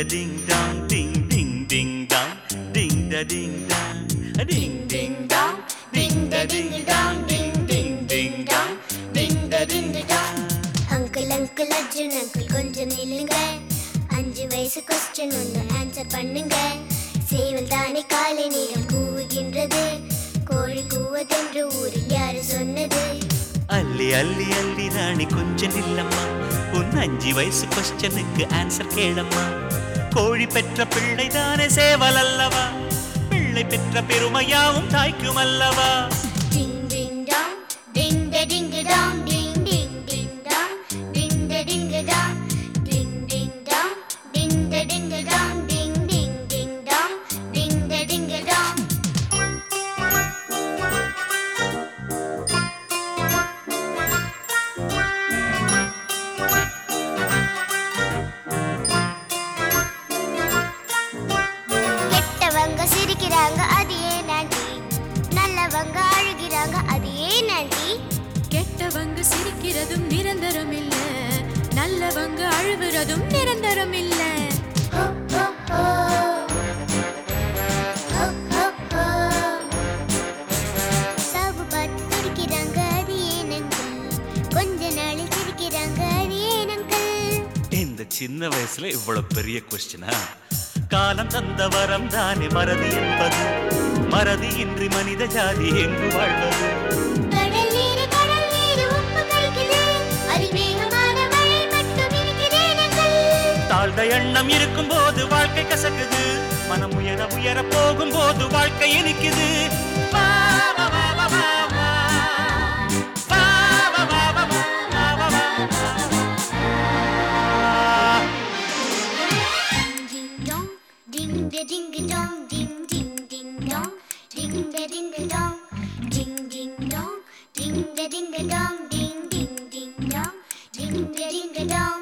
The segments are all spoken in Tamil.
da ding dong, ding ding ding dong, ding da ding dong, a ding ding dong, ding da ding dong, ding ding ding dong, ding da ding dong. Uncle uncle Arjun uncle கொஞ்சம் நில்லுங்க அஞ்சு வயசு கொஸ்டின் ஒன்று ஆன்சர் பண்ணுங்க சேவல் தானே காலை நேரம் கூவுகின்றது கோழி கூவதென்று ஊரில் யாரு சொன்னது அள்ளி அள்ளி அள்ளி ராணி கொஞ்சம் இல்லம்மா உன் அஞ்சு வயசு கொஸ்டனுக்கு ஆன்சர் கேளம்மா கோழி பெற்ற பிள்ளை தானே சேவல் அல்லவா பிள்ளை பெற்ற பெருமையாவும் தாய்க்கும் அல்லவா டிங் டிங் டாங் டிங் ட டிங் டாங் டிங் டிங் டிங் டாங் டிங் ட டிங் டாங் டிங் டிங் டாங் டிங் ட டிங் டாங் டிங் டிங் டிங் டாங் டிங் ட டிங் டாங் கெட்டவங்க சிரிக்கிறாங்க அது ஏன் ஆண்டி நல்லவங்க அழுகிறாங்க அது ஏன் ஆண்டி கெட்டவங்க சிரிக்கிறதும் நிரந்தரம் இல்ல நல்லவங்க அழுவுறதும் நிரந்தரம் இல்ல ஹோ, ஹோ, ஹோ. ஹோ, ஹோ, ஹோ. சாவு பார்த்து துடிக்கிறாங்க அது ஏன் அங்கிள் கொஞ்ச நாளில் சிரிக்கிறாங்க அது ஏன் அங்கிள் இந்த சின்ன வயசுல இவ்வளவு பெரிய கொஸ்டினா காலம் தந்த வரம் தானே மறதி என்பது மறதி இன்றி மனித ஜாதி எங்கு வாழ்வது கடல் நீர் கடல் நீர் உப்பு கரிக்குது அதில் வேகமான மழை மட்டும் இருக்கிறேன் அங்கிள் தாழ்ந்த எண்ணம் இருக்கும் போது வாழ்க்கை கசக்குது மனம் உயர உயர போகும் போது வாழ்க்கை இனிக்குது வா, வா, வா, வா, வா, வா. வா, வா, வா, வா, வா, வா, வா, வா. Ding dong, ding da ding dong, ding ding ding dong, ding da ding dong, ding ding dong, ding da ding dong, ding ding ding dong, ding da ding dong.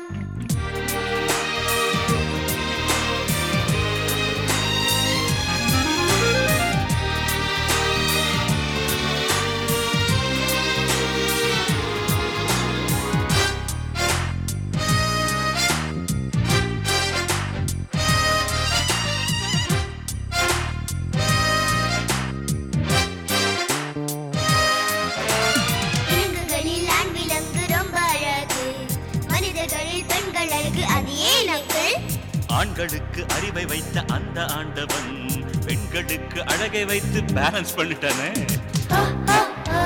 விலங்குகளில் ஆண் விலங்கு ரொம்ப அழகு மனிதர்களில் பெண்கள் அழகு அது ஏன் அங்கிள் ஆண்களுக்கு அறிவை வைத்த அந்த ஆண்டவன் பெண்களுக்கு அழகை வைத்து பேலன்ஸ் பண்ணிட்டானே ஹோ, ஹோ, ஹோ.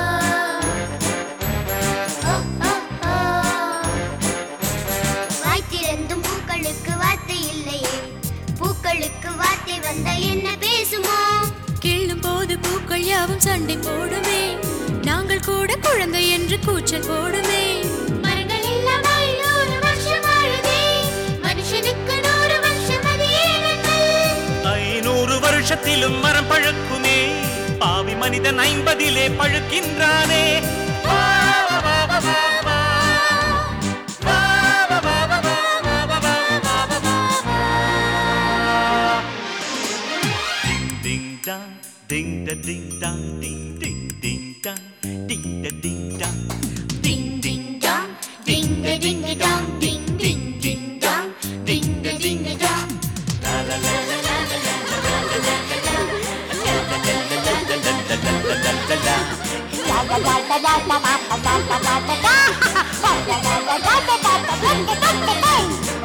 ஹோ, ஹோ, ஹோ. வாய் திறந்தும் பூக்களுக்கு வார்த்தை இல்லையே பூக்களுக்கு வார்த்தை வந்தா என்ன பேசுமோ கிள்ளும் போது பூக்கள் யாவும் சண்டை போடுமே நாங்கள் கூட குழந்தை என்று கூச்சல் போடுமே மரங்கள் எல்லாம் ஐநூறு வருஷம் வாழுதே மனுஷனுக்கு நூறு வருஷம் அது ஏன் அங்கிள்? ஐநூறு வருஷத்திலும் மரம் பழுக்குமே பாவி மனிதன் ஐம்பதிலே பழுக்கின்றானே வா, வா, வா, வா, வா, வா. வா, வா, வா, வா, வா, வா, வா, வா, வா, வா, வா, வா. Ding, ding, dong, ding, da, ding, dong, ding, ding, ding, dong, ding, da, ding, dong. Ding, ding, dong, ding, da, ding, dong, ding, ding, ding, dong, ding, da, ding, dong. La, la, la, la, la, la, la, la, la, la, la, la, la. La, la, la, la, la, la, la, la, la, la, la, la, la. La la la la la la la la la la la la la. La la la la la la la la la la la la.